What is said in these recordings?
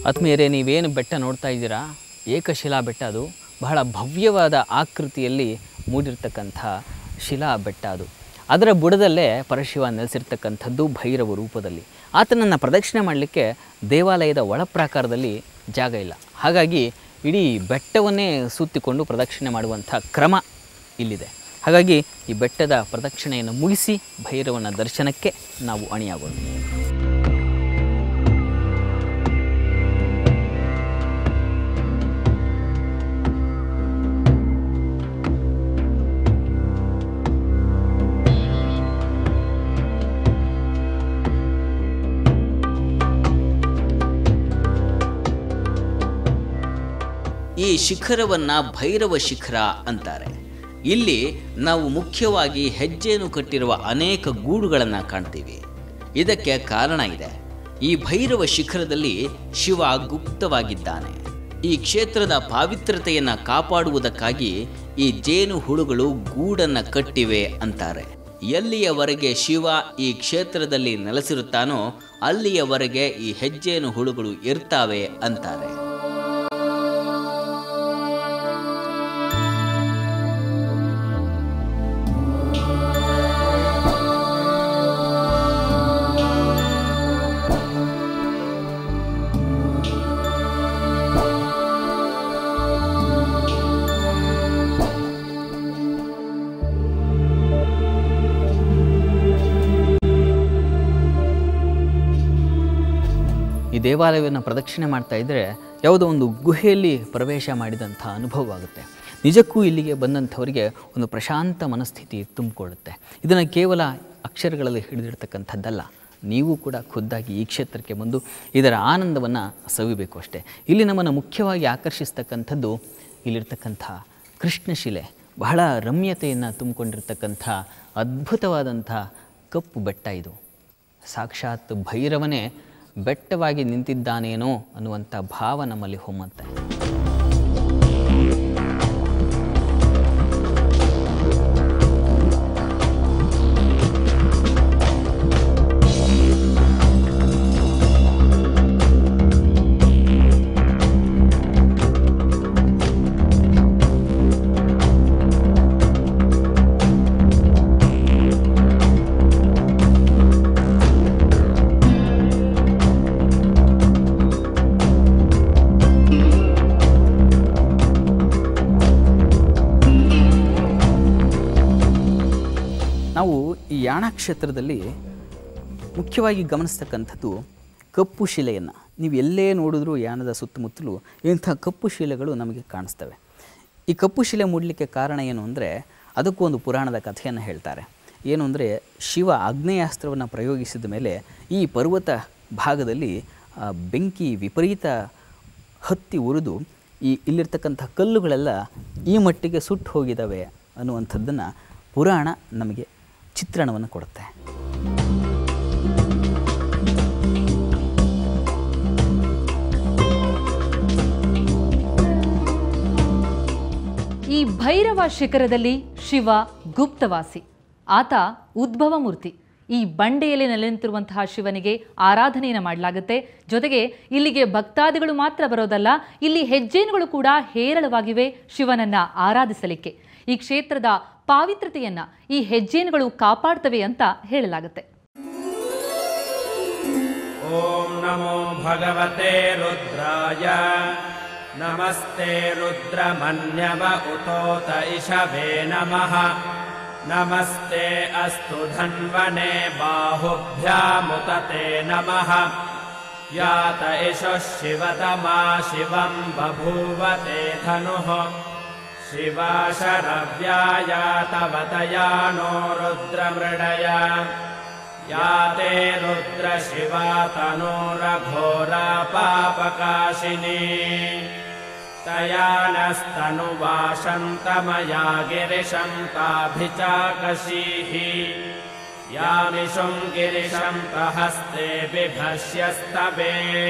ಆತ್ಮೀಯರೇ ನೀವೇನು ಬೆಟ್ಟ ನೋಡ್ತಾ ಇದ್ದೀರಾ ಏಕಶಿಲಾ ಬೆಟ್ಟ ಅದು ಬಹಳ ಭವ್ಯವಾದ ಆಕೃತಿಯಲ್ಲಿ ಮೂಡಿರ್ತಕ್ಕಂಥ ಶಿಲಾ ಬೆಟ್ಟ ಅದು ಅದರ ಬುಡದಲ್ಲೇ ಪರಶಿವ ನೆಲೆಸಿರ್ತಕ್ಕಂಥದ್ದು ಭೈರವ ರೂಪದಲ್ಲಿ ಆತನನ್ನು ಪ್ರದಕ್ಷಿಣೆ ಮಾಡಲಿಕ್ಕೆ ದೇವಾಲಯದ ಒಳಪ್ರಾಕಾರದಲ್ಲಿ ಜಾಗ ಇಲ್ಲ ಹಾಗಾಗಿ ಇಡೀ ಬೆಟ್ಟವನ್ನೇ ಸುತ್ತಿಕೊಂಡು ಪ್ರದಕ್ಷಿಣೆ ಮಾಡುವಂಥ ಕ್ರಮ ಇಲ್ಲಿದೆ ಹಾಗಾಗಿ ಈ ಬೆಟ್ಟದ ಪ್ರದಕ್ಷಿಣೆಯನ್ನು ಮುಗಿಸಿ ಭೈರವನ ದರ್ಶನಕ್ಕೆ ನಾವು ಅಣಿಯಾಗೋಣ ಈ ಶಿಖರವನ್ನು ಭೈರವ ಶಿಖರ ಅಂತಾರೆ ಇಲ್ಲಿ ನಾವು ಮುಖ್ಯವಾಗಿ ಹೆಜ್ಜೆಯನ್ನು ಕಟ್ಟಿರುವ ಅನೇಕ ಗೂಡುಗಳನ್ನು ಕಾಣ್ತೀವಿ ಇದಕ್ಕೆ ಕಾರಣ ಇದೆ ಈ ಭೈರವ ಶಿಖರದಲ್ಲಿ ಶಿವ ಗುಪ್ತವಾಗಿದ್ದಾನೆ ಈ ಕ್ಷೇತ್ರದ ಪಾವಿತ್ರತೆಯನ್ನು ಕಾಪಾಡುವುದಕ್ಕಾಗಿ ಈ ಜೇನು ಹುಳುಗಳು ಗೂಡನ್ನು ಕಟ್ಟಿವೆ ಅಂತಾರೆ ಎಲ್ಲಿಯವರೆಗೆ ಶಿವ ಈ ಕ್ಷೇತ್ರದಲ್ಲಿ ನೆಲೆಸಿರುತ್ತಾನೋ ಅಲ್ಲಿಯವರೆಗೆ ಈ ಹೆಜ್ಜೇನು ಹುಳುಗಳು ಇರ್ತಾವೆ ಅಂತಾರೆ ಈ ದೇವಾಲಯವನ್ನು ಪ್ರದಕ್ಷಿಣೆ ಮಾಡ್ತಾ ಇದ್ದರೆ ಯಾವುದೋ ಒಂದು ಗುಹೆಯಲ್ಲಿ ಪ್ರವೇಶ ಮಾಡಿದಂಥ ಅನುಭವ ಆಗುತ್ತೆ ನಿಜಕ್ಕೂ ಇಲ್ಲಿಗೆ ಬಂದಂಥವರಿಗೆ ಒಂದು ಪ್ರಶಾಂತ ಮನಸ್ಥಿತಿ ತುಂಬಿಕೊಳ್ಳುತ್ತೆ ಇದನ್ನು ಕೇವಲ ಅಕ್ಷರಗಳಲ್ಲಿ ಹಿಡಿದಿರ್ತಕ್ಕಂಥದ್ದಲ್ಲ ನೀವು ಕೂಡ ಖುದ್ದಾಗಿ ಈ ಕ್ಷೇತ್ರಕ್ಕೆ ಬಂದು ಇದರ ಆನಂದವನ್ನು ಸವಿಬೇಕು ಅಷ್ಟೇ ಇಲ್ಲಿ ನಮ್ಮನ್ನು ಮುಖ್ಯವಾಗಿ ಆಕರ್ಷಿಸ್ತಕ್ಕಂಥದ್ದು ಇಲ್ಲಿರ್ತಕ್ಕಂಥ ಕೃಷ್ಣಶಿಲೆ ಬಹಳ ರಮ್ಯತೆಯನ್ನು ತುಂಬಿಕೊಂಡಿರ್ತಕ್ಕಂಥ ಅದ್ಭುತವಾದಂಥ ಕಪ್ಪು ಬೆಟ್ಟ ಇದು ಸಾಕ್ಷಾತ್ ಭೈರವನೇ ಬೆಟ್ಟವಾಗಿ ನಿಂತಿದ್ದಾನೇನೋ ಅನ್ನುವಂಥ ಭಾವ ನಮ್ಮಲ್ಲಿ ಹೊಮ್ಮತ್ತೆ ನಾವು ಈ ಯಾಣ ಕ್ಷೇತ್ರದಲ್ಲಿ ಮುಖ್ಯವಾಗಿ ಗಮನಿಸ್ತಕ್ಕಂಥದ್ದು ಕಪ್ಪು ಶಿಲೆಯನ್ನು ನೀವು ಎಲ್ಲೇ ನೋಡಿದ್ರೂ ಯಾಣದ ಸುತ್ತಮುತ್ತಲೂ ಇಂಥ ಕಪ್ಪು ಶಿಲೆಗಳು ನಮಗೆ ಕಾಣಿಸ್ತವೆ ಈ ಕಪ್ಪು ಶಿಲೆ ಮೂಡಲಿಕ್ಕೆ ಕಾರಣ ಏನು ಅಂದರೆ ಅದಕ್ಕೂ ಒಂದು ಪುರಾಣದ ಕಥೆಯನ್ನು ಹೇಳ್ತಾರೆ ಏನು ಅಂದರೆ ಶಿವ ಆಗ್ನೇಯಾಸ್ತ್ರವನ್ನು ಪ್ರಯೋಗಿಸಿದ ಮೇಲೆ ಈ ಪರ್ವತ ಭಾಗದಲ್ಲಿ ಆ, ಬೆಂಕಿ ವಿಪರೀತ ಹತ್ತಿ ಉರಿದು ಈ ಇಲ್ಲಿರ್ತಕ್ಕಂಥ ಕಲ್ಲುಗಳೆಲ್ಲ ಈ ಮಟ್ಟಿಗೆ ಸುಟ್ಟು ಹೋಗಿದ್ದಾವೆ ಅನ್ನುವಂಥದ್ದನ್ನು ಪುರಾಣ ನಮಗೆ ಚಿತ್ರಣವನ್ನು ಕೊಡುತ್ತೆ ಈ ಭೈರವ ಶಿಖರದಲ್ಲಿ ಶಿವ ಗುಪ್ತವಾಸಿ ಆತ ಉದ್ಭವ ಮೂರ್ತಿ ಈ ಬಂಡೆಯಲ್ಲಿ ನೆಲೆನಿಂತಿರುವಂತಹ ಶಿವನಿಗೆ ಆರಾಧನೆಯನ್ನು ಮಾಡಲಾಗುತ್ತೆ ಜೊತೆಗೆ ಇಲ್ಲಿಗೆ ಭಕ್ತಾದಿಗಳು ಮಾತ್ರ ಬರೋದಲ್ಲ ಇಲ್ಲಿ ಹೆಜ್ಜೇನುಗಳು ಕೂಡ ಹೇರಳವಾಗಿವೆ ಶಿವನನ್ನ ಆರಾಧಿಸಲಿಕ್ಕೆ ಈ ಕ್ಷೇತ್ರದ ಪಾವಿತ್ರತೆಯನ್ನ ಈ ಹೆಜ್ಜೇನುಗಳು ಕಾಪಾಡ್ತವೆ ಅಂತ ಹೇಳಲಾಗುತ್ತೆ ॐ नमो भगवते रुद्राय नमस्ते रुद्रमन्यव उतोत इषवे नमः नमस्ते अस्तु धन्वने बाहुभ्यामुत ते नमः यात इषः शिवतमा शिवम् बभूव ते धनुः शिवा शरव्याया तव तया नो रुद्रमृडय या ते रुद्र शिवा तनोरघोरा पापकाशिनी तया नस्तनुवाशन्तमया गिरिशन्ताभिचाकशीः यामिषुम् गिरिशन्तहस्ते बिभस्यस्तवे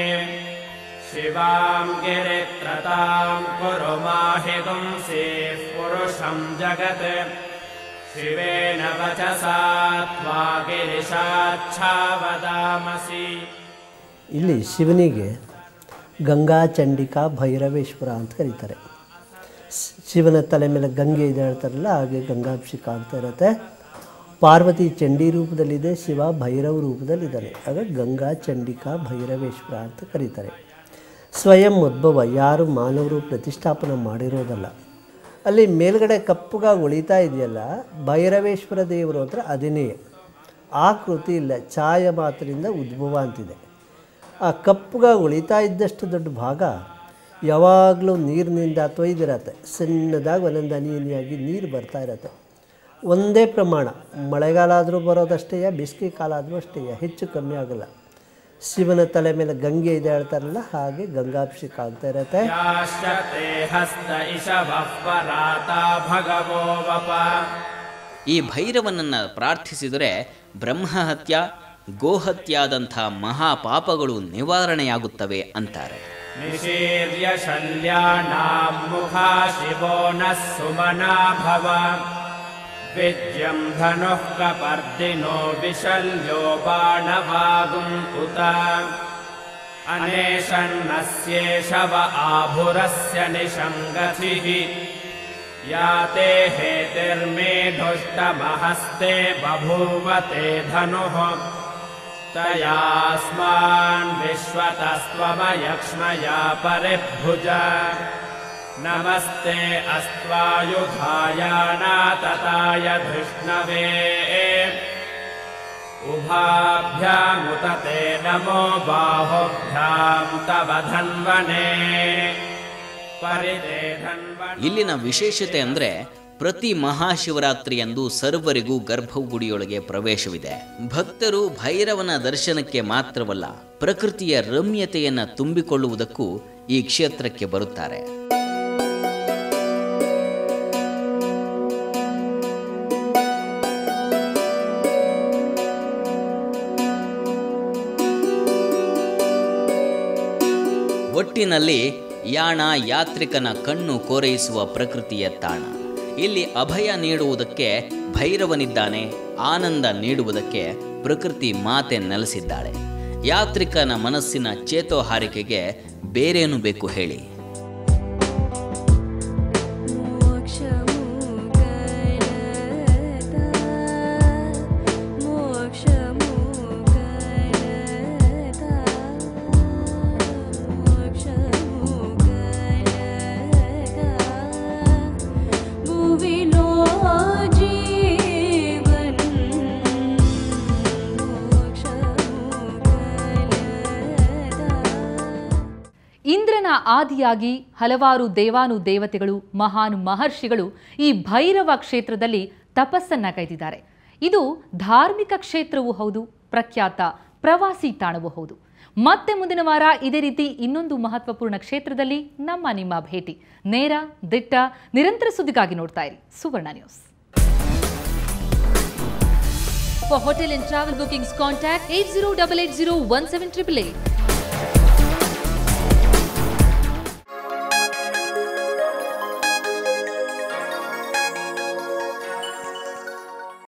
शिवाम् गिरित्रताम् कुरु माहि पुंसीः पुरुषम् जगत् शिवेन वचसा त्वा गिरिशाच्छावदामसि ಇಲ್ಲಿ ಶಿವನಿಗೆ ಗಂಗಾ ಚಂಡಿಕಾ ಭೈರವೇಶ್ವರ ಅಂತ ಕರೀತಾರೆ ಸ್- ಶಿವನ ತಲೆ ಮೇಲೆ ಗಂಗೆ ಇದೆ ಹೇಳ್ತಾರಲ್ಲ ಹಾಗೆ ಗಂಗಾಭಿಷೇಕ ಆಗ್ತಾ ಇರುತ್ತೆ ಪಾರ್ವತಿ ಚಂಡಿ ರೂಪದಲ್ಲಿದೆ ಶಿವ ಭೈರವ ರೂಪದಲ್ಲಿದ್ದಾನೆ ಆಗ ಗಂಗಾ ಚಂಡಿಕಾ ಭೈರವೇಶ್ವರ ಅಂತ ಕರೀತಾರೆ ಸ್ವಯಂ ಉದ್ಭವ ಯಾರು ಮಾನವರು ಪ್ರತಿಷ್ಠಾಪನೆ ಮಾಡಿರೋದಲ್ಲ ಅಲ್ಲಿ ಮೇಲ್ಗಡೆ ಕಪ್ಪುಗಾಗಿ ಉಳಿತಾ ಇದೆಯಲ್ಲ ಭೈರವೇಶ್ವರ ದೇವರು ಅಂದರೆ ಅದೇನೇ ಆಕೃತಿ ಇಲ್ಲ ಛಾಯ ಮಾತ್ರದಿಂದ ಉದ್ಭವ ಅಂತಿದೆ ಆ ಕಪ್ಪುಗಾಗಿ ಉಳಿತಾ ಇದ್ದಷ್ಟು ದೊಡ್ಡ ಭಾಗ ಯಾವಾಗಲೂ ನೀರಿನಿಂದ ತೊಯ್ದಿರತ್ತೆ ಸಣ್ಣದಾಗಿ ಒಂದೊಂದು ಹನಿ ಹನಿಯಾಗಿ ನೀರು ಬರ್ತಾ ಇರತ್ತೆ ಒಂದೇ ಪ್ರಮಾಣ ಮಳೆಗಾಲ ಆದರೂ ಬರೋದಷ್ಟೇ ಬೇಸಿಗೆ ಕಾಲ ಆದರೂ ಅಷ್ಟೇ ಹೆಚ್ಚು ಕಮ್ಮಿ ಆಗಲ್ಲ ಶಿವನ ತಲೆ ಮೇಲೆ ಗಂಗೆ ಇದೆ ಹೇಳ್ತಾರಲ್ಲ ಹಾಗೆ ಗಂಗಾಭಿಷೇಕ ಆಗ್ತಾ ಇರತ್ತೆ याश्च ते हस्त इषवः पराता भगवो वप ಈ ಭೈರವನನ್ನು ಪ್ರಾರ್ಥಿಸಿದರೆ ಬ್ರಹ್ಮಹತ್ಯ ಗೋಹತ್ಯಾದಂಥ ಮಹಾಪಾಪಗಳು ನಿವಾರಣೆಯಾಗುತ್ತವೆ ಅಂತಾರೆ निशीर्य शल्यानाम् मुखा शिवो नः सुमना भव विद्यम् धनुः कपर्दिनो विशल्यो बाणवागुम् उत अनेशन्नस्येषव आभुरस्य निशङ्गथिः या ते हेतिर्मेढुष्टमहस्ते बभूव ते धनुः तयास्मान् विश्वतस्त्वमयक्ष्मया परिभुज नमस्ते अस्त्वायुधायानातताय धृष्णवे उभाभ्यामुत ते नमो बाहुभ्याम् तव धन्वने परिते धन्वने ಇಲ್ಲಿನ ವಿಶೇಷತೆ ಅಂದರೆ ಪ್ರತಿ ಮಹಾಶಿವರಾತ್ರಿಯಂದು ಸರ್ವರಿಗೂ ಗರ್ಭಗುಡಿಯೊಳಗೆ ಪ್ರವೇಶವಿದೆ ಭಕ್ತರು ಭೈರವನ ದರ್ಶನಕ್ಕೆ ಮಾತ್ರವಲ್ಲ ಪ್ರಕೃತಿಯ ರಮ್ಯತೆಯನ್ನು ತುಂಬಿಕೊಳ್ಳುವುದಕ್ಕೂ ಈ ಕ್ಷೇತ್ರಕ್ಕೆ ಬರುತ್ತಾರೆ ಒಟ್ಟಿನಲ್ಲಿ ಯಾಣ ಯಾತ್ರಿಕನ ಕಣ್ಣು ಕೋರೈಸುವ ಪ್ರಕೃತಿಯ ತಾಣ ಇಲ್ಲಿ ಅಭಯ ನೀಡುವುದಕ್ಕೆ ಭೈರವನಿದ್ದಾನೆ ಆನಂದ ನೀಡುವುದಕ್ಕೆ ಪ್ರಕೃತಿ ಮಾತೆ ನೆಲೆಸಿದ್ದಾಳೆ ಯಾತ್ರಿಕನ ಮನಸ್ಸಿನ ಚೇತೋಹಾರಿಕೆಗೆ ಬೇರೇನು ಬೇಕು ಹೇಳಿ भुविनो जीवन ಇಂದ್ರನ ಆದಿಯಾಗಿ ಹಲವಾರು ದೇವಾನು ದೇವತೆಗಳು ಮಹಾನ್ ಮಹರ್ಷಿಗಳು ಈ ಭೈರವ ಕ್ಷೇತ್ರದಲ್ಲಿ ತಪಸ್ಸನ್ನ ಕೈದಿದ್ದಾರೆ ಇದು ಧಾರ್ಮಿಕ ಕ್ಷೇತ್ರವೂ ಹೌದು ಪ್ರಖ್ಯಾತ ಪ್ರವಾಸಿ ತಾಣವೂ ಹೌದು ಮತ್ತೆ ಮುಂದಿನ ವಾರ ಇದೇ ರೀತಿ ಇನ್ನೊಂದು ಮಹತ್ವಪೂರ್ಣ ಕ್ಷೇತ್ರದಲ್ಲಿ ನಮ್ಮ ನಿಮ್ಮ ಭೇಟಿ ನೇರ ದಿಟ್ಟ ನಿರಂತರ ಸುದ್ದಿಗಾಗಿ ನೋಡ್ತಾ ಇರಿ Suvarna news For hotel and travel bookings, contact 8088017888.